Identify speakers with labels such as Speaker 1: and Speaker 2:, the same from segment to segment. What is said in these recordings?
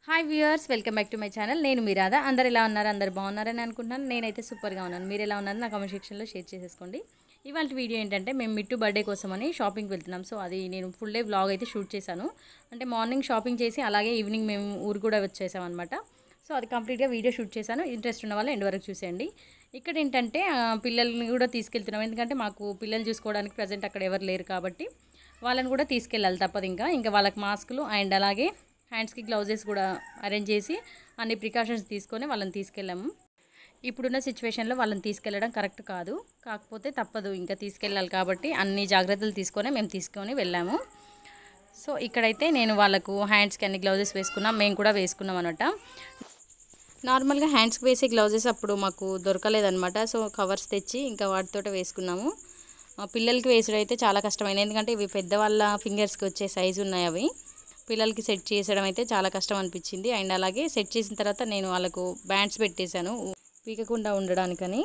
Speaker 1: Hi viewers welcome back to my channel నేను మీ రాధా అందరు ఎలా ఉన్నారు అందరు బాగున్నారని అనుకుంటున్నాను నేనైతే సూపర్గా ఉన్నాను మీరు ఎలా ఉన్నారు నా కామెంట్ సెక్షన్లో షేర్ చేసేసుకోండి ఇవాళ వీడియో ఏంటంటే మేము మిట్టు బర్త్డే కోసమని షాపింగ్కి వెళ్తున్నాం సో అది నేను ఫుల్ డే వ్లాగ్ అయితే షూట్ చేశాను అంటే మార్నింగ్ షాపింగ్ చేసి అలాగే ఈవినింగ్ మేము ఊరు కూడా వచ్చేసాం అనమాట సో అది కంప్లీట్గా వీడియో షూట్ చేశాను ఇంట్రెస్ట్ ఉన్న వాళ్ళు ఎండ్ వరకు చూసేయండి ఇక్కడ ఏంటంటే ఆ, పిల్లల్ని కూడా తీసుకెళ్తున్నాం ఎందుకంటే మాకు పిల్లలు చూసుకోవడానికి ప్రజెంట్ అక్కడ ఎవరు లేరు కాబట్టి వాళ్ళని కూడా తీసుకెళ్ళాలి తప్పదు ఇంకా ఇంకా వాళ్ళకి మాస్కులు అండ్ అలాగే హ్యాండ్స్కి గ్లౌజెస్ కూడా అరేంజ్ చేసి అన్ని ప్రికాషన్స్ తీసుకొని వాళ్ళని తీసుకెళ్ళాము ఇప్పుడున్న సిచ్యువేషన్లో వాళ్ళని తీసుకెళ్ళడం కరెక్ట్ కాదు కాకపోతే తప్పదు ఇంకా తీసుకెళ్ళాలి కాబట్టి అన్ని జాగ్రత్తలు తీసుకొని మేము తీసుకొని వెళ్ళాము సో ఇక్కడైతే నేను వాళ్ళకు హ్యాండ్స్కి అన్ని గ్లౌజెస్ వేసుకున్నాం మేము కూడా వేసుకున్నాం అనమాట నార్మల్గా హ్యాండ్స్కి వేసే గ్లౌజెస్ అప్పుడు మాకు దొరకలేదనమాట సో కవర్స్ తెచ్చి ఇంకా వాటితోటే వేసుకున్నాము ఆ, పిల్లలకి వేసడం అయితే చాలా కష్టమైంది ఎందుకంటే ఇవి పెద్దవాళ్ళ ఫింగర్స్కి వచ్చే సైజు ఉన్నాయి అవి పిల్లలకి సెట్ చేసడం అయితే చాలా కష్టం అనిపించింది అండ్ అలాగే సెట్ చేసిన తర్వాత నేను వాళ్ళకు బ్యాండ్స్ పెట్టేశాను పీకకుండా ఉండడానికని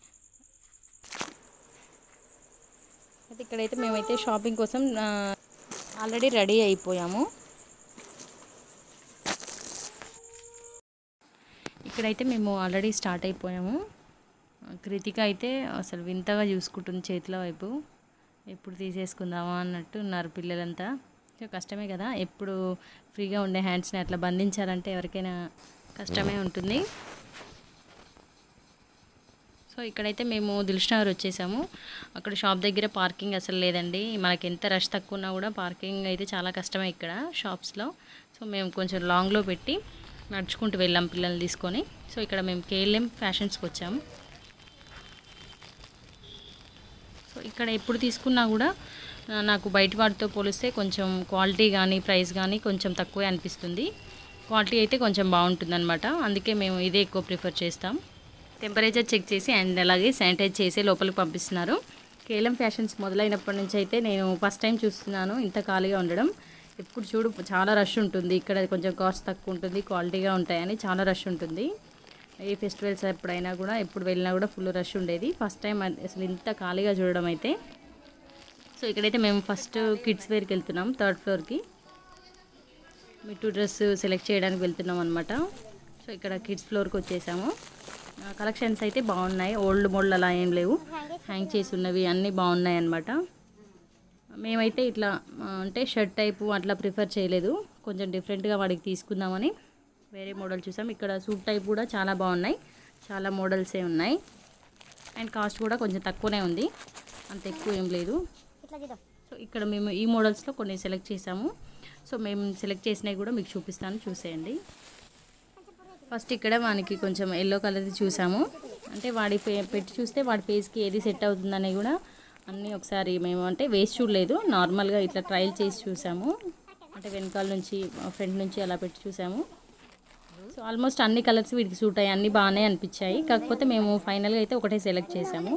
Speaker 1: అయితే ఇక్కడైతే మేమైతే షాపింగ్ కోసం ఆల్రెడీ రెడీ అయిపోయాము ఇక్కడైతే మేము ఆల్రెడీ స్టార్ట్ అయిపోయాము కృతిక అయితే అసలు వింతగా చూసుకుంటుంది చేతిల వైపు ఎప్పుడు తీసేసుకుందామా అన్నట్టు ఉన్నారు పిల్లలంతా సో కష్టమే కదా ఎప్పుడు ఫ్రీగా ఉండే హ్యాండ్స్ని అట్లా బంధించాలంటే ఎవరికైనా కష్టమే ఉంటుంది సో ఇక్కడైతే మేము దిల్షనగర్ వచ్చేసాము అక్కడ షాప్ దగ్గర పార్కింగ్ అసలు లేదండి మనకి ఎంత రష్ తక్కువ ఉన్నా కూడా పార్కింగ్ అయితే చాలా కష్టమే ఇక్కడ షాప్స్లో సో మేము కొంచెం లాంగ్లో పెట్టి నడుచుకుంటూ వెళ్ళాం పిల్లల్ని తీసుకొని సో ఇక్కడ మేము కేఎల్ఎం ఫ్యాషన్స్కి వచ్చాము సో ఇక్కడ ఎప్పుడు తీసుకున్నా కూడా ఆ, నాకు బయట వాటితో పోలిస్తే కొంచెం క్వాలిటీ కానీ ప్రైస్ కానీ కొంచెం తక్కువే అనిపిస్తుంది క్వాలిటీ అయితే కొంచెం బాగుంటుందన్నమాట అందుకే మేము ఇదే ఎక్కువ ప్రిఫర్ చేస్తాం టెంపరేచర్ చెక్ చేసి అండ్ అలాగే శానిటైజ్ చేసి లోపలికి పంపిస్తున్నారు కేఎల్ఎం ఫ్యాషన్స్ మొదలైనప్పటి నుంచి అయితే నేను ఫస్ట్ టైం చూస్తున్నాను ఇంత ఖాళీగా ఉండడం ఎప్పుడు చూడు చాలా రష్ ఉంటుంది ఇక్కడ కొంచెం కాస్ట్ తక్కువ ఉంటుంది క్వాలిటీగా ఉంటాయని చాలా రష్ ఉంటుంది ఏ ఫెస్టివల్స్ ఎప్పుడైనా కూడా ఎప్పుడు వెళ్ళినా కూడా ఫుల్ రష్ ఉండేది ఫస్ట్ టైం అసలు ఇంత ఖాళీగా చూడడం అయితే సో ఇక్కడైతే మేము ఫస్ట్ కిడ్స్ వేర్కి వెళ్తున్నాం థర్డ్ ఫ్లోర్కి మిట్టు డ్రెస్ సెలెక్ట్ చేయడానికి వెళ్తున్నాం అనమాట సో ఇక్కడ కిడ్స్ ఫ్లోర్కి వచ్చేసాము కలెక్షన్స్ అయితే బాగున్నాయి ఓల్డ్ మోడల్ అలా ఏం లేవు హ్యాంగ్ చేసి ఉన్నవి అన్నీ బాగున్నాయి అన్నమాట మేమైతే ఇట్లా ఆ, అంటే షర్ట్ టైపు అట్లా ప్రిఫర్ చేయలేదు కొంచెం డిఫరెంట్గా వాడికి తీసుకుందామని వేరే మోడల్ చూసాం ఇక్కడ సూట్ టైప్ కూడా చాలా బాగున్నాయి చాలా మోడల్సే ఉన్నాయి అండ్ కాస్ట్ కూడా కొంచెం తక్కువనే ఉంది అంత ఎక్కువ ఏం లేదు సో ఇక్కడ మేము ఈ మోడల్స్లో కొన్ని సెలెక్ట్ చేసాము సో మేము సెలెక్ట్ చేసినవి కూడా మీకు చూపిస్తాను చూసేయండి ఫస్ట్ ఇక్కడ వానికి కొంచెం ఎల్లో కలర్ది చూసాము అంటే వాడి పే- పెట్టి చూస్తే వాడి ఫేస్కి ఏది సెట్ అవుతుందని కూడా అన్నీ ఒకసారి మేము అంటే వేసి చూడలేదు నార్మల్గా ఇట్లా ట్రయల్ చేసి చూసాము అంటే వెనకాల నుంచి ఫ్రంట్ నుంచి అలా పెట్టి చూసాము సో ఆల్మోస్ట్ అన్ని కలర్స్ వీటికి సూట్ అయ్యాయి అన్నీ బాగానే అనిపించాయి కాకపోతే మేము ఫైనల్గా అయితే ఒకటే సెలెక్ట్ చేసాము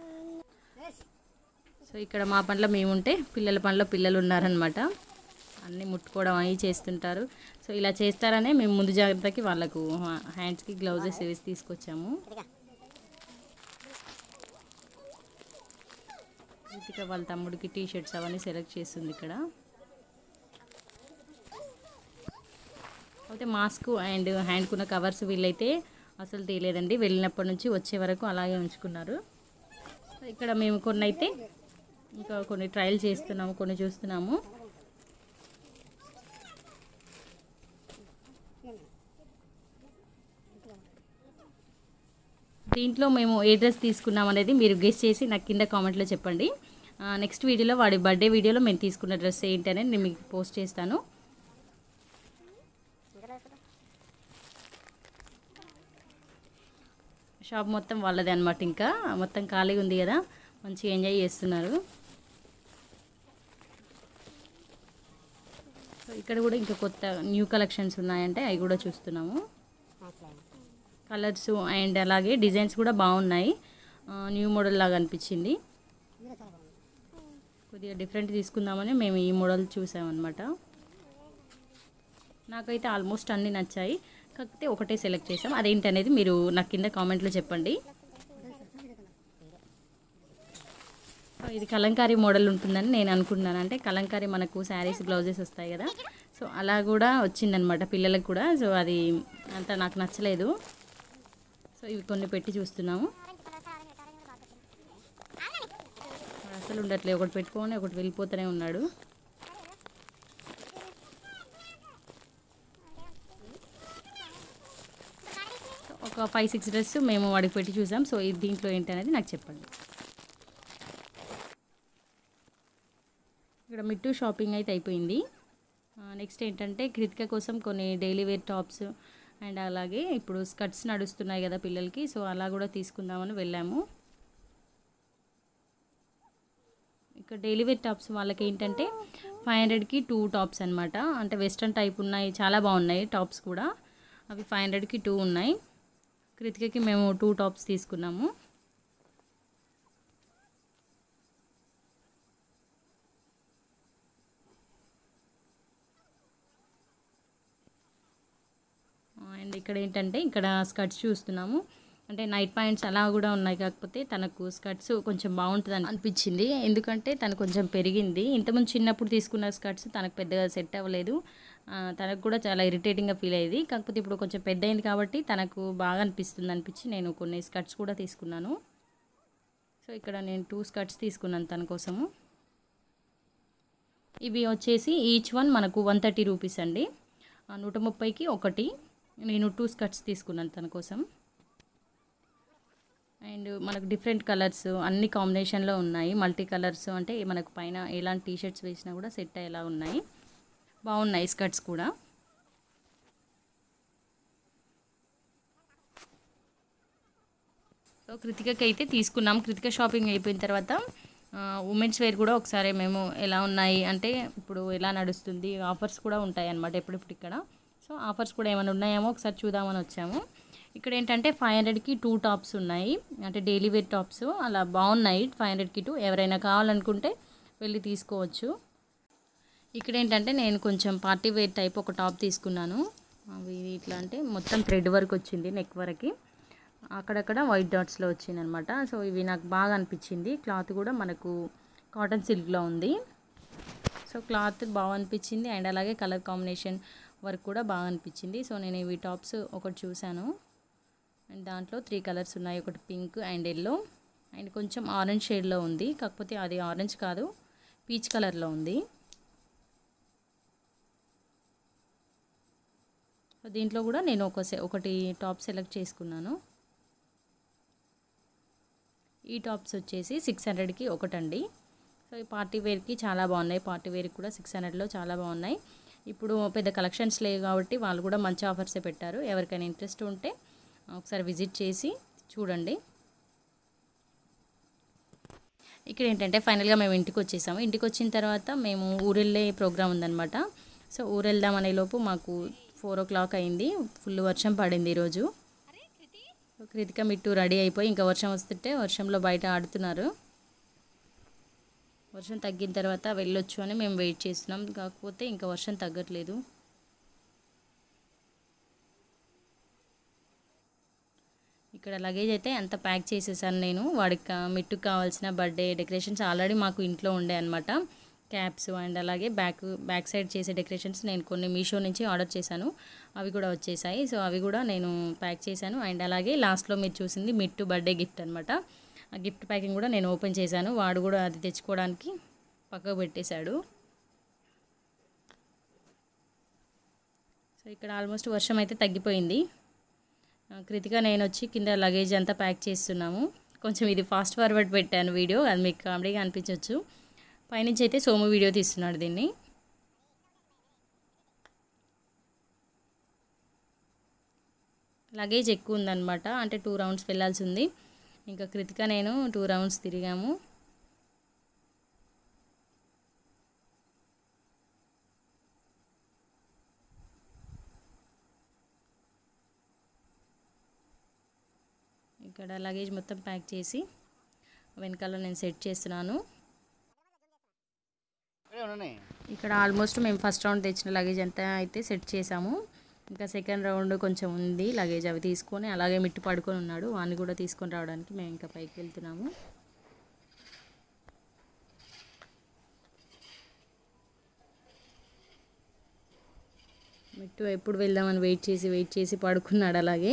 Speaker 1: సో ఇక్కడ మా పనిలో మేముంటే పిల్లల పనిలో పిల్లలు ఉన్నారనమాట అన్నీ ముట్టుకోవడం అవి చేస్తుంటారు సో ఇలా చేస్తారనే మేము ముందు జాగ్రత్తకి వాళ్ళకు హ్యాండ్స్కి గ్లౌజెస్ వేసి తీసుకొచ్చాము ఇక వాళ్ళ తమ్ముడికి టీ షర్ట్స్ అవన్నీ సెలెక్ట్ చేస్తుంది ఇక్కడ అయితే మాస్క్ అండ్ హ్యాండ్కున్న కవర్స్ వీళ్ళైతే అసలు తీయలేదండి వెళ్ళినప్పటి నుంచి వచ్చే వరకు అలాగే ఉంచుకున్నారు ఇక్కడ మేము కొన్ని అయితే ఇంకా కొన్ని ట్రయల్ చేస్తున్నాము కొన్ని చూస్తున్నాము దీంట్లో మేము ఏ డ్రెస్ తీసుకున్నాం అనేది మీరు గెస్ట్ చేసి నాకు కింద కామెంట్లో చెప్పండి నెక్స్ట్ వీడియోలో వాడి బర్త్డే వీడియోలో మేము తీసుకున్న డ్రెస్ ఏంటి అనేది నేను మీకు పోస్ట్ చేస్తాను షాప్ మొత్తం వాళ్ళదే అనమాట ఇంకా మొత్తం ఖాళీగా ఉంది కదా మంచిగా ఎంజాయ్ చేస్తున్నారు సో ఇక్కడ కూడా ఇంకా కొత్త న్యూ కలెక్షన్స్ ఉన్నాయంటే అవి కూడా చూస్తున్నాము కలర్స్ అండ్ అలాగే డిజైన్స్ కూడా బాగున్నాయి ఆ, న్యూ మోడల్ లాగా అనిపించింది కొద్దిగా డిఫరెంట్ తీసుకుందామని మేము ఈ మోడల్ చూసామన్నమాట నాకైతే ఆల్మోస్ట్ అన్నీ నచ్చాయి కాకపోతే ఒకటే సెలెక్ట్ చేసాం అదేంటి అనేది మీరు నాకు కింద కామెంట్లో చెప్పండి ఇది కలంకారీ మోడల్ ఉంటుందని నేను అనుకుంటున్నాను అంటే కలంకారీ మనకు శారీస్ బ్లౌజెస్ వస్తాయి కదా సో అలా కూడా వచ్చిందనమాట పిల్లలకు కూడా సో అది అంత నాకు నచ్చలేదు సో ఇవి కొన్ని పెట్టి చూస్తున్నాము అసలు ఉండట్లేదు ఒకటి పెట్టుకొని ఒకటి వెళ్ళిపోతూనే ఉన్నాడు ఒక ఫైవ్ సిక్స్ డ్రెస్ మేము వాడికి పెట్టి చూసాం సో ఇది దీంట్లో ఏంటి అనేది నాకు చెప్పండి ఇక్కడ మిట్టు షాపింగ్ అయితే అయిపోయింది నెక్స్ట్ ఏంటంటే కృతిక కోసం కొన్ని డైలీ వేర్ టాప్స్ అండ్ అలాగే ఇప్పుడు స్కర్ట్స్ నడుస్తున్నాయి కదా పిల్లలకి సో అలా కూడా తీసుకుందామని వెళ్ళాము ఇక్కడ డైలీ వేర్ టాప్స్ వాళ్ళకి ఏంటంటే ఫైవ్ హండ్రెడ్కి టూ టాప్స్ అనమాట అంటే వెస్ట్రన్ టైప్ ఉన్నాయి చాలా బాగున్నాయి టాప్స్ కూడా అవి ఫైవ్ హండ్రెడ్కి టూ ఉన్నాయి కృతికకి మేము టూ టాప్స్ తీసుకున్నాము అండ్ ఇక్కడ ఏంటంటే ఇక్కడ స్కర్ట్స్ చూస్తున్నాము అంటే నైట్ ప్యాంట్స్ అలా కూడా ఉన్నాయి కాకపోతే తనకు స్కర్ట్స్ కొంచెం బాగుంటుంది అని అనిపించింది ఎందుకంటే తను కొంచెం పెరిగింది ఇంతకుముందు చిన్నప్పుడు తీసుకున్న స్కర్ట్స్ తనకు పెద్దగా సెట్ అవ్వలేదు ఆ, తనకు కూడా చాలా ఇరిటేటింగ్గా ఫీల్ అయ్యేది కాకపోతే ఇప్పుడు కొంచెం పెద్ద అయింది కాబట్టి తనకు బాగా అనిపిస్తుంది అనిపించి నేను కొన్ని స్కర్ట్స్ కూడా తీసుకున్నాను సో ఇక్కడ నేను టూ స్కర్ట్స్ తీసుకున్నాను తన కోసము ఇవి వచ్చేసి ఈచ్ వన్ మనకు వన్ థర్టీ రూపీస్ అండి ఆ, నూట ముప్పైకి ఒకటి నేను టూ స్కర్ట్స్ తీసుకున్నాను తన కోసం అండ్ మనకు డిఫరెంట్ కలర్స్ అన్ని కాంబినేషన్లో ఉన్నాయి మల్టీ కలర్స్ అంటే మనకు పైన ఎలాంటి టీ షర్ట్స్ వేసినా కూడా సెట్ అయ్యేలా ఉన్నాయి బాగున్నాయి స్కర్ట్స్ కూడా సో కృతికకి అయితే తీసుకున్నాం కృతిక షాపింగ్ అయిపోయిన తర్వాత ఉమెన్స్ వేర్ కూడా ఒకసారి మేము ఎలా ఉన్నాయి అంటే ఇప్పుడు ఎలా నడుస్తుంది ఆఫర్స్ కూడా ఉంటాయి అన్నమాట ఎప్పుడెప్పుడు ఇక్కడ సో ఆఫర్స్ కూడా ఏమైనా ఉన్నాయేమో ఒకసారి చూద్దామని వచ్చాము ఇక్కడ ఏంటంటే ఫైవ్ హండ్రెడ్కి టూ టాప్స్ ఉన్నాయి అంటే డైలీ వేర్ టాప్స్ అలా బాగున్నాయి ఫైవ్ హండ్రెడ్కి టూ ఎవరైనా కావాలనుకుంటే వెళ్ళి తీసుకోవచ్చు ఇక్కడ ఏంటంటే నేను కొంచెం పార్టీ వేర్ టైప్ ఒక టాప్ తీసుకున్నాను అవి ఇట్లా అంటే మొత్తం థ్రెడ్ వర్క్ వచ్చింది నెక్ వరకు అక్కడక్కడ వైట్ డాట్స్లో వచ్చింది అనమాట సో ఇవి నాకు బాగా అనిపించింది క్లాత్ కూడా మనకు కాటన్ సిల్క్లో ఉంది సో క్లాత్ బాగా అనిపించింది అండ్ అలాగే కలర్ కాంబినేషన్ వర్క్ కూడా బాగా అనిపించింది సో నేను ఇవి టాప్స్ ఒకటి చూశాను అండ్ దాంట్లో త్రీ కలర్స్ ఉన్నాయి ఒకటి పింక్ అండ్ ఎల్లో అండ్ కొంచెం ఆరెంజ్ షేడ్లో ఉంది కాకపోతే అది ఆరెంజ్ కాదు పీచ్ కలర్లో ఉంది సో దీంట్లో కూడా నేను ఒక సె- ఒకటి టాప్ సెలెక్ట్ చేసుకున్నాను ఈ టాప్స్ వచ్చేసి సిక్స్ హండ్రెడ్కి ఒకటండి సో ఈ పార్టీ వేర్కి చాలా బాగున్నాయి పార్టీ వేర్కి కూడా సిక్స్ హండ్రెడ్లో చాలా బాగున్నాయి ఇప్పుడు పెద్ద కలెక్షన్స్ లేవు కాబట్టి వాళ్ళు కూడా మంచి ఆఫర్సే పెట్టారు ఎవరికైనా ఇంట్రెస్ట్ ఉంటే ఒకసారి విజిట్ చేసి చూడండి ఇక్కడ ఏంటంటే ఫైనల్గా మేము ఇంటికి వచ్చేసాము ఇంటికి వచ్చిన తర్వాత మేము ఊరెళ్ళే ప్రోగ్రామ్ ఉందన్నమాట సో ఊరెళ్దాం అనే లోపు మాకు ఫోర్ ఓ క్లాక్ అయింది ఫుల్ వర్షం పడింది ఈరోజు సో కృతిక మిట్టు రెడీ అయిపోయి ఇంకా వర్షం వస్తుంటే వర్షంలో బయట ఆడుతున్నారు వర్షం తగ్గిన తర్వాత వెళ్ళొచ్చు అని మేము వెయిట్ చేస్తున్నాం కాకపోతే ఇంకా వర్షం తగ్గట్లేదు ఇక్కడ లగేజ్ అయితే అంత ప్యాక్ చేసేసాను నేను వాడికి కా- మిట్టుకు కావాల్సిన బర్త్డే డెకరేషన్స్ ఆల్రెడీ మాకు ఇంట్లో ఉండే అనమాట క్యాప్స్ అండ్ అలాగే బ్యాక్ బ్యాక్ సైడ్ చేసే డెకరేషన్స్ నేను కొన్ని మీషో నుంచి ఆర్డర్ చేశాను అవి కూడా వచ్చేసాయి సో అవి కూడా నేను ప్యాక్ చేశాను అండ్ అలాగే లాస్ట్లో మీరు చూసింది మిట్టు బర్త్డే గిఫ్ట్ అనమాట ఆ గిఫ్ట్ ప్యాకింగ్ కూడా నేను ఓపెన్ చేశాను వాడు కూడా అది తెచ్చుకోవడానికి పక్కకు పెట్టేశాడు సో ఇక్కడ ఆల్మోస్ట్ వర్షం అయితే తగ్గిపోయింది ఆ, కృతిక నేను వచ్చి కింద లగేజ్ అంతా ప్యాక్ చేస్తున్నాము కొంచెం ఇది ఫాస్ట్ ఫార్వర్డ్ పెట్టాను వీడియో అది మీకు కామెడీగా అనిపించవచ్చు పైనుంచి అయితే సోము వీడియో తీస్తున్నాడు దీన్ని లగేజ్ ఎక్కువ ఉందన్నమాట అంటే టూ రౌండ్స్ వెళ్ళాల్సి ఉంది ఇంకా కృతిక నేను టూ రౌండ్స్ తిరిగాము ఇక్కడ లగేజ్ మొత్తం ప్యాక్ చేసి వెనకాల నేను సెట్ చేస్తున్నాను ఇక్కడ ఆల్మోస్ట్ మేము ఫస్ట్ రౌండ్ తెచ్చిన లగేజ్ అంతా అయితే సెట్ చేసాము ఇంకా సెకండ్ రౌండ్ కొంచెం ఉంది లగేజ్ అవి తీసుకొని అలాగే మిట్టు పడుకొని ఉన్నాడు వాడిని కూడా తీసుకొని రావడానికి మేము ఇంకా పైకి వెళ్తున్నాము మిట్టు ఎప్పుడు వెళ్దామని వెయిట్ చేసి వెయిట్ చేసి పడుకున్నాడు అలాగే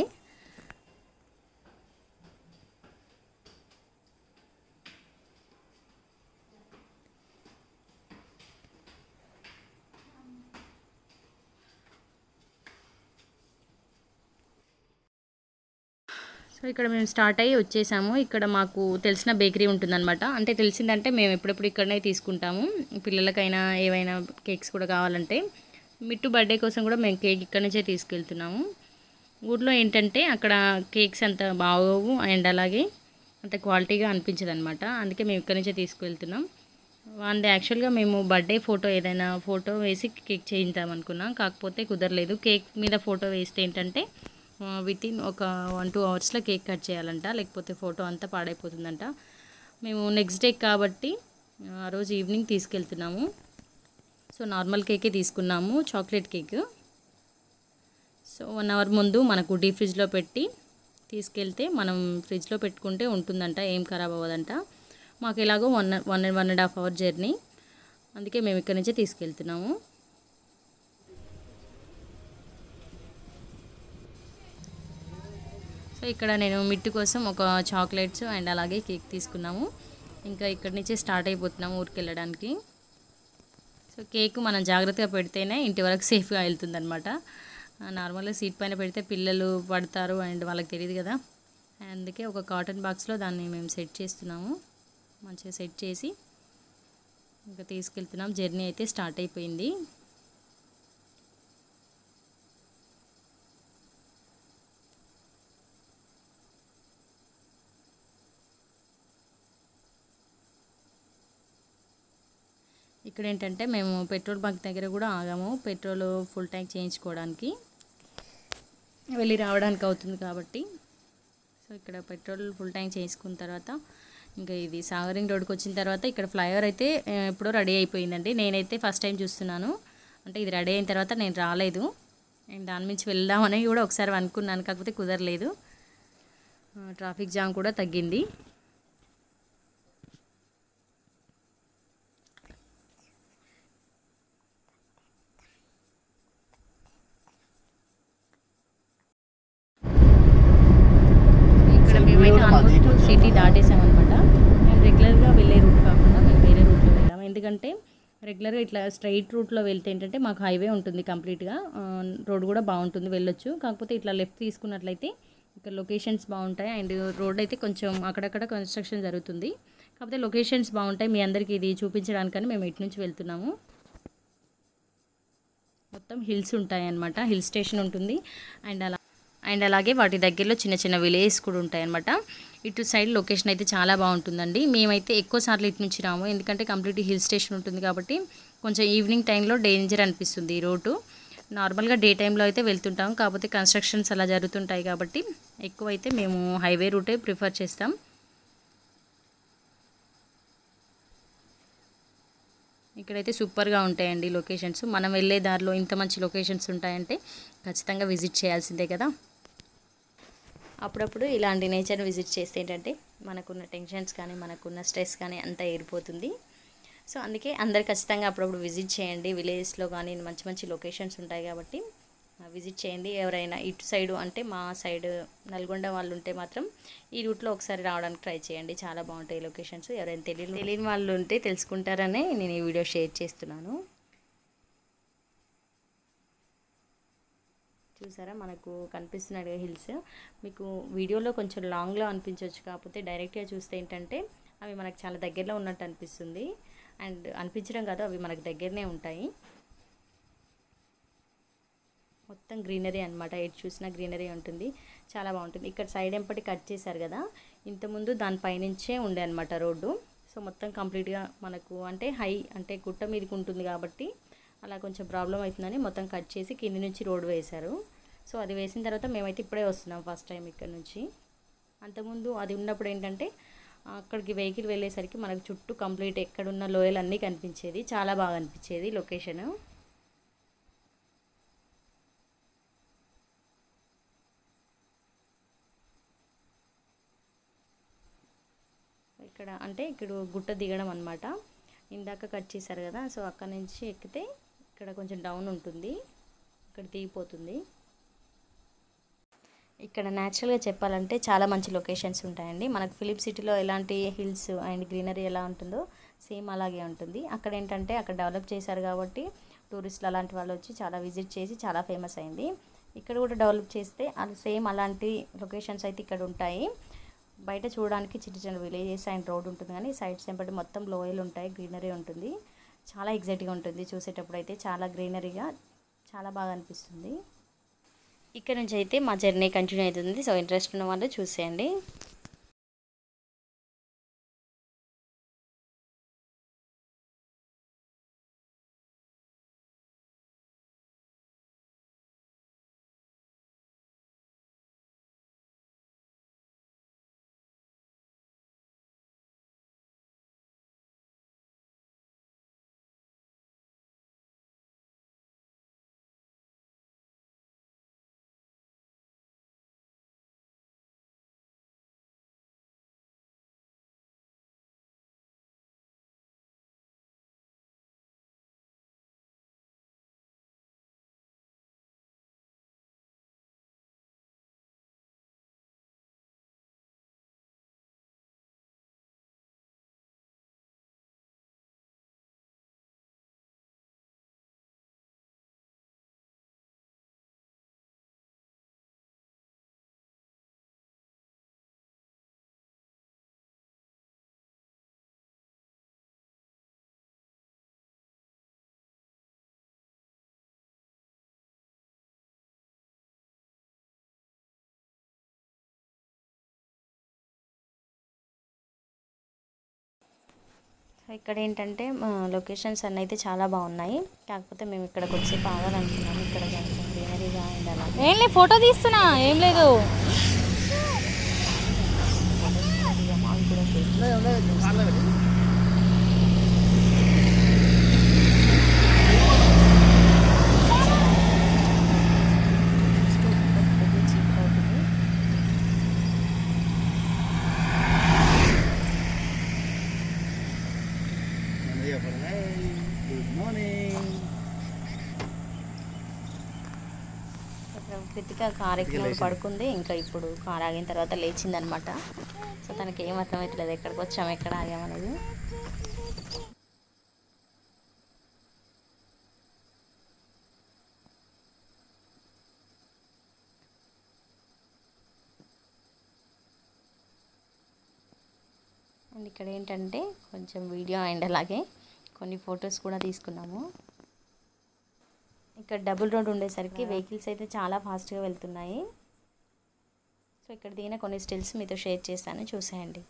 Speaker 1: సో ఇక్కడ మేము స్టార్ట్ అయ్యి వచ్చేసాము ఇక్కడ మాకు తెలిసిన బేకరీ ఉంటుందన్నమాట అంటే తెలిసిందంటే మేము ఎప్పుడెప్పుడు ఇక్కడనే తీసుకుంటాము పిల్లలకైనా ఏవైనా కేక్స్ కూడా కావాలంటే మిట్టు బర్త్డే కోసం కూడా మేము కేక్ ఇక్కడ నుంచే తీసుకెళ్తున్నాము ఊర్లో ఏంటంటే అక్కడ కేక్స్ అంత బాగోవు అండ్ అలాగే అంత క్వాలిటీగా అనిపించదు అనమాట అందుకే మేము ఇక్కడ నుంచే తీసుకెళ్తున్నాం వాళ్ళది యాక్చువల్గా మేము బర్త్డే ఫోటో ఏదైనా ఫోటో వేసి కేక్ చేయిద్దాం అనుకున్నాం కాకపోతే కుదరలేదు కేక్ మీద ఫోటో వేస్తే ఏంటంటే విత్ ఇన్ ఒక వన్ టూ అవర్స్లో కేక్ కట్ చేయాలంట లేకపోతే ఫోటో అంతా పాడైపోతుందంట మేము నెక్స్ట్ డే కాబట్టి ఆ రోజు ఈవినింగ్ తీసుకెళ్తున్నాము సో నార్మల్ కేకే తీసుకున్నాము chocolate cake so one hour ముందు మనకు డీ ఫ్రిడ్జ్లో పెట్టి తీసుకెళ్తే మనం ఫ్రిడ్జ్లో పెట్టుకుంటే ఉంటుందంట ఏం ఖరాబ్ అవ్వదంట మాకు ఎలాగో one one one and half hour journey అందుకే మేము ఇక్కడి నుంచే తీసుకెళ్తున్నాము సో ఇక్కడ నేను మిట్టు కోసం ఒక చాక్లెట్స్ అండ్ అలాగే కేక్ తీసుకున్నాము ఇంకా ఇక్కడి నుంచే స్టార్ట్ అయిపోతున్నాము ఊరికి వెళ్ళడానికి సో కేక్ మనం జాగ్రత్తగా పెడితేనే ఇంటి వరకు సేఫ్గా వెళ్తుంది అనమాట నార్మల్గా సీట్ పైన పెడితే పిల్లలు పడతారు అండ్ వాళ్ళకి తెలియదు కదా అందుకే ఒక కాటన్ బాక్స్లో దాన్ని మేము సెట్ చేస్తున్నాము మంచిగా సెట్ చేసి ఇంకా తీసుకెళ్తున్నాం జర్నీ అయితే స్టార్ట్ అయిపోయింది ఇక్కడ ఏంటంటే మేము పెట్రోల్ బంక్ దగ్గర కూడా ఆగాము పెట్రోల్ ఫుల్ ట్యాంక్ చేయించుకోవడానికి వెళ్ళి రావడానికి అవుతుంది కాబట్టి సో ఇక్కడ పెట్రోల్ ఫుల్ ట్యాంక్ చేసుకున్న తర్వాత ఇంకా ఇది సాగరింగ్ రోడ్కి వచ్చిన తర్వాత ఇక్కడ ఫ్లైఓవర్ అయితే ఆ, ఎప్పుడో రెడీ అయిపోయిందండి నేనైతే ఫస్ట్ టైం చూస్తున్నాను అంటే ఇది రెడీ అయిన తర్వాత నేను రాలేదు అండ్ దాని నుంచి వెళ్దామని కూడా ఒకసారి అనుకున్నాను కాకపోతే కుదరలేదు ఆ, ట్రాఫిక్ జామ్ కూడా తగ్గింది ఇక్కడ మేమైతే ఆల్మోస్ట్ సిటీ దాటేసామన్నమాట మేము రెగ్యులర్గా వెళ్ళే రూట్ కాకుండా మేము వేరే రూట్లో వెళ్ళాము ఎందుకంటే రెగ్యులర్గా ఇట్లా స్ట్రైట్ రూట్లో వెళ్తే ఏంటంటే మాకు హైవే ఉంటుంది కంప్లీట్గా రోడ్ కూడా బాగుంటుంది వెళ్ళొచ్చు కాకపోతే ఇట్లా లెఫ్ట్ తీసుకున్నట్లయితే ఇక్కడ లొకేషన్స్ బాగుంటాయి అండ్ రోడ్ అయితే కొంచెం అక్కడక్కడ కన్స్ట్రక్షన్ జరుగుతుంది కాకపోతే లొకేషన్స్ బాగుంటాయి మీ అందరికీ ఇది చూపించడానికని మేము ఇటు నుంచి వెళ్తున్నాము మొత్తం హిల్స్ ఉంటాయి అన్నమాట హిల్ స్టేషన్ ఉంటుంది అండ్ అలా అండ్ అలాగే వాటి దగ్గరలో చిన్న చిన్న విలేజ్ కూడా ఉంటాయి అన్నమాట ఇటు సైడ్ లొకేషన్ అయితే చాలా బాగుంటుందండి మేమైతే ఎక్కువ సార్లు ఇటు నుంచి రాము ఎందుకంటే కంప్లీట్ హిల్ స్టేషన్ ఉంటుంది కాబట్టి కొంచెం ఈవినింగ్ టైంలో డేంజర్ అనిపిస్తుంది ఈ రోడ్డు నార్మల్గా డే టైంలో అయితే వెళ్తుంటాం కాకపోతే కన్స్ట్రక్షన్స్ అలా జరుగుతుంటాయి కాబట్టి ఎక్కువ అయితే మేము హైవే రూటే ప్రిఫర్ చేస్తాం ఇక్కడైతే సూపర్గా ఉంటాయండి లొకేషన్స్ మనం వెళ్ళే దారిలో ఇంత మంచి లొకేషన్స్ ఉంటాయంటే ఖచ్చితంగా విజిట్ చేయాల్సిందే కదా అప్పుడప్పుడు ఇలాంటి నేచర్ విజిట్ చేస్తే ఏంటంటే మనకున్న టెన్షన్స్ కానీ మనకున్న స్ట్రెస్ కానీ అంతా ఏరిపోతుంది సో అందుకే అందరు ఖచ్చితంగా అప్పుడప్పుడు విజిట్ చేయండి విలేజెస్లో కానీ మంచి మంచి లొకేషన్స్ ఉంటాయి కాబట్టి విజిట్ చేయండి ఎవరైనా ఇటు సైడు అంటే మా సైడ్ నల్గొండ వాళ్ళు ఉంటే మాత్రం ఈ రూట్లో ఒకసారి రావడానికి ట్రై చేయండి చాలా బాగుంటాయి లొకేషన్స్ ఎవరైనా తెలియని తెలియని వాళ్ళు ఉంటే తెలుసుకుంటారనే నేను ఈ వీడియో షేర్ చేస్తున్నాను చూసారా మనకు కనిపిస్తున్నాడు హిల్స్ మీకు వీడియోలో కొంచెం లాంగ్లో అనిపించవచ్చు కాకపోతే డైరెక్ట్గా చూస్తే ఏంటంటే అవి మనకు చాలా దగ్గరలో ఉన్నట్టు అనిపిస్తుంది అండ్ అనిపించడం కాదు అవి మనకు దగ్గరనే ఉంటాయి మొత్తం గ్రీనరీ అనమాట ఎటు చూసినా గ్రీనరీ ఉంటుంది చాలా బాగుంటుంది ఇక్కడ సైడ్ ఎంపటి కట్ చేశారు కదా ఇంతకుముందు దానిపైనుంచే ఉండే అనమాట రోడ్డు సో మొత్తం కంప్లీట్గా మనకు అంటే హై అంటే గుట్ట మీదకి ఉంటుంది కాబట్టి అలా కొంచెం ప్రాబ్లం అవుతుందని మొత్తం కట్ చేసి కింది నుంచి రోడ్ వేశారు సో అది వేసిన తర్వాత మేమైతే ఇప్పుడే వస్తున్నాం ఫస్ట్ టైం ఇక్కడ నుంచి అంతకుముందు అది ఉన్నప్పుడు ఏంటంటే అక్కడికి వెహికల్ వెళ్ళేసరికి మనకు చుట్టూ కంప్లీట్ ఎక్కడున్న లోయలు అన్నీ కనిపించేది చాలా బాగా అనిపించేది లొకేషన్ ఇక్కడ అంటే ఇక్కడ గుట్ట దిగడం అనమాట ఇందాక కట్ చేశారు కదా సో అక్కడ నుంచి ఎక్కితే ఇక్కడ కొంచెం డౌన్ ఉంటుంది ఇక్కడ దిగిపోతుంది ఇక్కడ న్యాచురల్గా చెప్పాలంటే చాలా మంచి లొకేషన్స్ ఉంటాయండి మనకు ఫిలిప్ సిటీలో ఎలాంటి హిల్స్ అండ్ గ్రీనరీ ఎలా ఉంటుందో సేమ్ అలాగే ఉంటుంది అక్కడ ఏంటంటే అక్కడ డెవలప్ చేశారు కాబట్టి టూరిస్టులు అలాంటి వాళ్ళు వచ్చి చాలా విజిట్ చేసి చాలా ఫేమస్ అయింది ఇక్కడ కూడా డెవలప్ చేస్తే అది సేమ్ అలాంటి లొకేషన్స్ అయితే ఇక్కడ ఉంటాయి బయట చూడడానికి చిన్న చిన్న విలేజెస్ అండ్ రోడ్ ఉంటుంది కానీ సైడ్స్ వెంబడి మొత్తం లోయలు ఉంటాయి గ్రీనరీ ఉంటుంది చాలా ఎగ్జైట్గా ఉంటుంది చూసేటప్పుడు అయితే చాలా గ్రీనరీగా చాలా బాగా అనిపిస్తుంది ఇక్కడ నుంచి అయితే మా జర్నీ కంటిన్యూ అవుతుంది సో ఇంట్రెస్ట్ ఉన్న వాళ్ళు చూసేయండి సో ఇక్కడ ఏంటంటే లొకేషన్స్ అన్నీ అయితే చాలా బాగున్నాయి కాకపోతే మేము ఇక్కడ కొద్దిసేపు ఆగాలనుకున్నాము ఇక్కడ కొంచెం గ్రీనరీగా అండ్ అలా
Speaker 2: ఏం లేదు ఫోటో తీస్తున్నా ఏం లేదు
Speaker 1: అవి కూడా షేర్
Speaker 3: Good morning.
Speaker 1: ఇక్కడ కృతిక కార్ ఎక్కినప్పుడు పడుకుంది ఇంకా ఇప్పుడు కార్ ఆగిన తర్వాత లేచిందనమాట సో తనకి ఏం అర్థమవుతలేదు ఎక్కడికి వచ్చాము ఎక్కడ ఆగామనేది అండ్ ఇక్కడ ఏంటంటే కొంచెం వీడియో అండ్ అలాగే కొన్ని ఫొటోస్ కూడా తీసుకున్నాము ఇక్కడ డబుల్ రోడ్ ఉండేసరికి వెహికల్స్ అయితే చాలా ఫాస్ట్గా వెళ్తున్నాయి సో ఇక్కడ దిగిన కొన్ని స్టిల్స్ మీతో షేర్ చేస్తాను చూసేయండి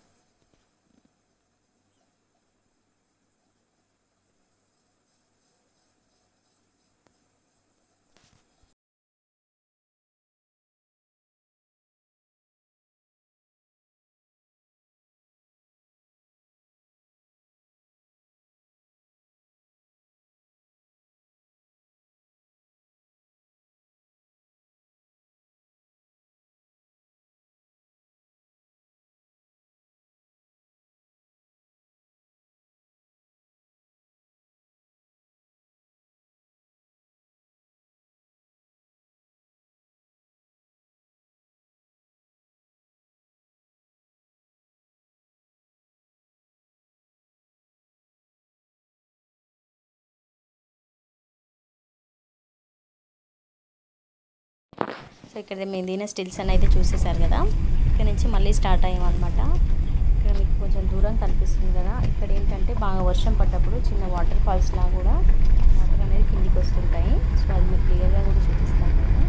Speaker 1: సో ఇక్కడ మేము దిగిన స్టిల్స్ అని అయితే చూసేసారు కదా ఇక్కడ నుంచి మళ్ళీ స్టార్ట్ అయ్యామన్నమాట ఇక్కడ మీకు కొంచెం దూరం కనిపిస్తుంది కదా ఇక్కడ ఏంటంటే బాగా వర్షం పడ్డప్పుడు చిన్న వాటర్ ఫాల్స్ లా కూడా వాటర్ అనేది కిందికి వస్తుంటాయి సో అది మీకు క్లియర్గా కూడా చూపిస్తాను నేను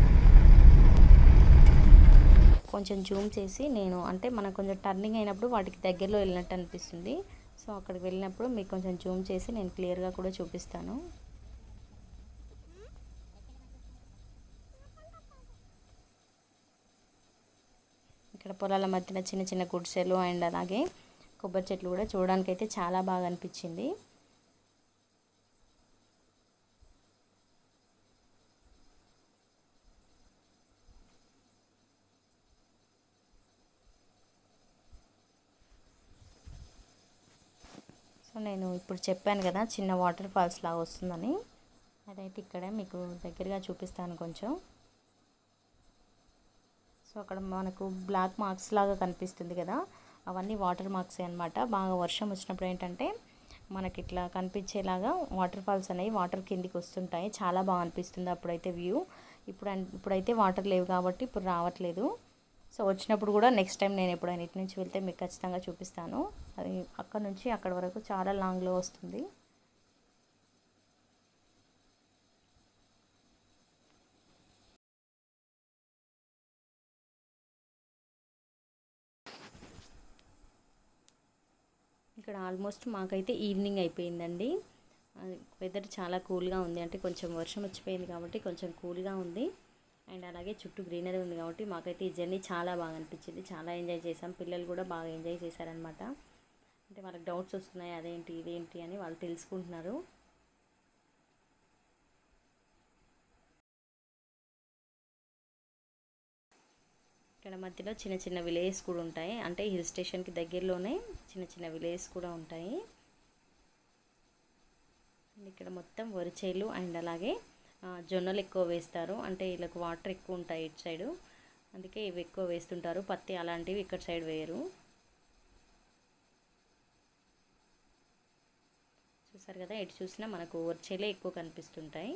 Speaker 1: కొంచెం జూమ్ చేసి నేను అంటే మనం కొంచెం టర్నింగ్ అయినప్పుడు వాటికి దగ్గరలో వెళ్ళినట్టు అనిపిస్తుంది సో అక్కడికి వెళ్ళినప్పుడు మీకు కొంచెం జూమ్ చేసి నేను క్లియర్గా కూడా చూపిస్తాను ఇక్కడ పొలాల మధ్యన చిన్న చిన్న గుడిసెలు అండ్ అలాగే కొబ్బరి చెట్లు కూడా చూడడానికి అయితే చాలా బాగా అనిపించింది సో నేను ఇప్పుడు చెప్పాను కదా చిన్న వాటర్ ఫాల్స్ లాగా వస్తుందని అదైతే ఇక్కడ మీకు దగ్గరగా చూపిస్తాను కొంచెం సో అక్కడ మనకు బ్లాక్ మార్క్స్ లాగా కనిపిస్తుంది కదా అవన్నీ వాటర్ మార్క్స్ అనమాట బాగా వర్షం వచ్చినప్పుడు ఏంటంటే మనకి ఇట్లా కనిపించేలాగా వాటర్ ఫాల్స్ అనేవి వాటర్ కిందికి వస్తుంటాయి చాలా బాగా అనిపిస్తుంది అప్పుడైతే వ్యూ ఇప్పుడు అన్- ఇప్పుడైతే వాటర్ లేవు కాబట్టి ఇప్పుడు రావట్లేదు సో వచ్చినప్పుడు కూడా నెక్స్ట్ టైం నేను ఎప్పుడైనా ఇటు నుంచి వెళ్తే మీకు ఖచ్చితంగా చూపిస్తాను అది అక్కడ నుంచి అక్కడ వరకు చాలా లాంగ్లో వస్తుంది ఇక్కడ ఆల్మోస్ట్ మాకైతే ఈవినింగ్ అయిపోయిందండి వెదర్ చాలా కూల్గా ఉంది అంటే కొంచెం వర్షం వచ్చిపోయింది కాబట్టి కొంచెం కూల్గా ఉంది అండ్ అలాగే చుట్టూ గ్రీనరీ ఉంది కాబట్టి మాకైతే ఈ జర్నీ చాలా బాగా అనిపించింది చాలా ఎంజాయ్ చేసాం పిల్లలు కూడా బాగా ఎంజాయ్ చేశారనమాట అంటే వాళ్ళకి డౌట్స్ వస్తున్నాయి అదేంటి ఇదేంటి అని వాళ్ళు తెలుసుకుంటున్నారు ఇక్కడ మధ్యలో చిన్న చిన్న విలేజెస్ కూడా ఉంటాయి అంటే హిల్ స్టేషన్కి దగ్గరలోనే చిన్న చిన్న విలేజెస్ కూడా ఉంటాయి అండ్ ఇక్కడ మొత్తం వరిచేలు అండ్ అలాగే ఆ, జొన్నలు ఎక్కువ వేస్తారు అంటే వీళ్ళకి వాటర్ ఎక్కువ ఉంటాయి ఇటు సైడు అందుకే ఇవి ఎక్కువ వేస్తుంటారు పత్తి అలాంటివి ఇక్కడ సైడ్ వేయరు చూసారు కదా ఎటు చూసినా మనకు వరిచేలే ఎక్కువ కనిపిస్తుంటాయి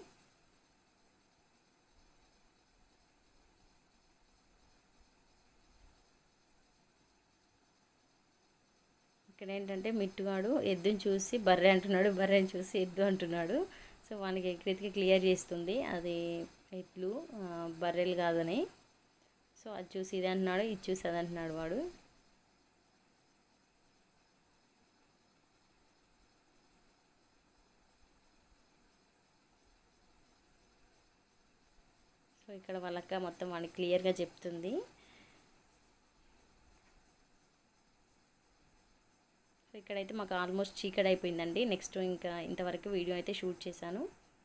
Speaker 1: ఇక్కడ ఏంటంటే మిట్టుగాడు ఎద్దుని చూసి బర్రె అంటున్నాడు బర్రెని చూసి ఎద్దు అంటున్నాడు సో వానికి కృతికి క్లియర్ చేస్తుంది అది ఎట్లు ఆ, బర్రెలు కాదని సో అది చూసి ఇది అంటున్నాడు ఇది చూసి అది అంటున్నాడు వాడు సో ఇక్కడ వాళ్ళక్క మొత్తం వాడికి క్లియర్గా చెప్తుంది సో ఇక్కడైతే మాకు ఆల్మోస్ట్ చీకటి అయిపోయిందండి నెక్స్ట్ ఇంకా ఇంతవరకు వీడియో అయితే షూట్ చేశాను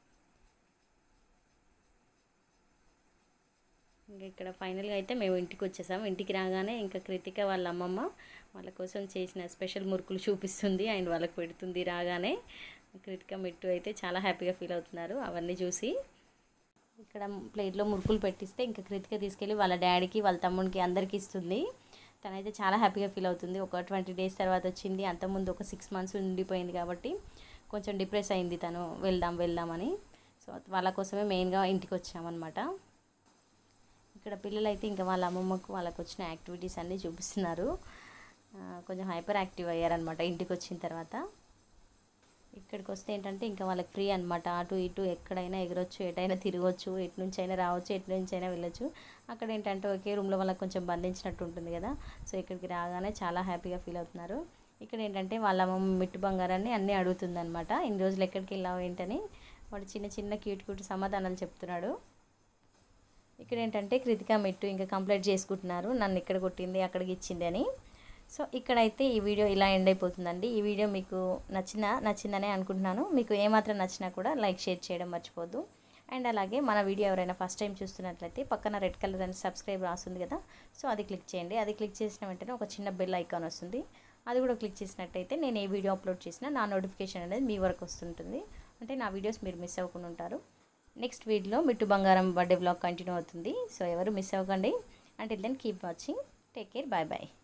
Speaker 1: ఇంకా ఇక్కడ ఫైనల్గా అయితే మేము ఇంటికి వచ్చేసాము ఇంటికి రాగానే ఇంకా కృతిక వాళ్ళ అమ్మమ్మ వాళ్ళ కోసం చేసిన స్పెషల్ మురుకులు చూపిస్తుంది అండ్ వాళ్ళకి పెడుతుంది రాగానే కృతిక మిట్టు అయితే చాలా హ్యాపీగా ఫీల్ అవుతున్నారు అవన్నీ చూసి ఇక్కడ ప్లేట్లో మురుకులు పెట్టిస్తే ఇంకా కృతిక తీసుకెళ్ళి వాళ్ళ డాడీకి వాళ్ళ తమ్ముడికి అందరికీ ఇస్తుంది తనైతే చాలా హ్యాపీగా ఫీల్ అవుతుంది ఒక ట్వంటీ డేస్ తర్వాత వచ్చింది అంతకుముందు ఒక సిక్స్ మంత్స్ ఉండిపోయింది కాబట్టి కొంచెం డిప్రెస్ అయింది తను వెళ్దాం వెళ్దామని సో వాళ్ళ కోసమే మెయిన్గా ఇంటికి వచ్చామన్నమాట ఇక్కడ పిల్లలు అయితే ఇంకా వాళ్ళ అమ్మమ్మకు వాళ్ళకి వచ్చిన యాక్టివిటీస్ అన్నీ చూపిస్తున్నారు ఆ, కొంచెం హైపర్ యాక్టివ్ అయ్యారనమాట ఇంటికి వచ్చిన తర్వాత ఇక్కడికి వస్తే ఏంటంటే ఇంకా వాళ్ళకి ఫ్రీ అనమాట అటు ఇటు ఎక్కడైనా ఎగరొచ్చు ఎటైనా తిరగవచ్చు ఎటు నుంచి అయినా రావచ్చు ఎటు నుంచి అయినా వెళ్ళొచ్చు అక్కడ ఏంటంటే ఒకే రూమ్లో వాళ్ళకి కొంచెం బంధించినట్టు ఉంటుంది కదా సో ఇక్కడికి రాగానే చాలా హ్యాపీగా ఫీల్ అవుతున్నారు ఇక్కడ ఏంటంటే వాళ్ళ అమ్మమ్మ మిట్టు బంగారాన్ని అన్నీ అడుగుతుంది అనమాట ఇన్ని రోజులు ఎక్కడికి వెళ్ళావు ఏంటని వాడు చిన్న చిన్న క్యూట్ క్యూట్ సమాధానాలు చెప్తున్నాడు ఇక్కడ ఏంటంటే కృతిక మెట్టు ఇంకా కంప్లీట్ చేసుకుంటున్నారు నన్ను ఇక్కడ కొట్టింది అక్కడికి ఇచ్చింది అని సో ఇక్కడైతే ఈ వీడియో ఇలా ఎండ్ అయిపోతుందండి ఈ వీడియో మీకు నచ్చిన నచ్చిందనే అనుకుంటున్నాను మీకు ఏమాత్రం నచ్చినా కూడా లైక్ షేర్ చేయడం మర్చిపోద్దు అండ్ అలాగే మన వీడియో ఎవరైనా ఫస్ట్ టైం చూస్తున్నట్లయితే పక్కన రెడ్ కలర్ అని సబ్స్క్రైబ్ రాస్తుంది కదా సో అది క్లిక్ చేయండి అది క్లిక్ చేసిన వెంటనే ఒక చిన్న బెల్ ఐకాన్ వస్తుంది అది కూడా క్లిక్ చేసినట్టయితే నేను ఏ వీడియో అప్లోడ్ చేసినా నా నోటిఫికేషన్ అనేది మీ వరకు వస్తుంటుంది అంటే నా వీడియోస్ మీరు మిస్ అవ్వకుండా ఉంటారు నెక్స్ట్ వీడియోలో మిట్టు బంగారం బర్త్డే బ్లాగ్ కంటిన్యూ అవుతుంది సో ఎవరు మిస్ అవ్వకండి అంటే then keep watching take care bye bye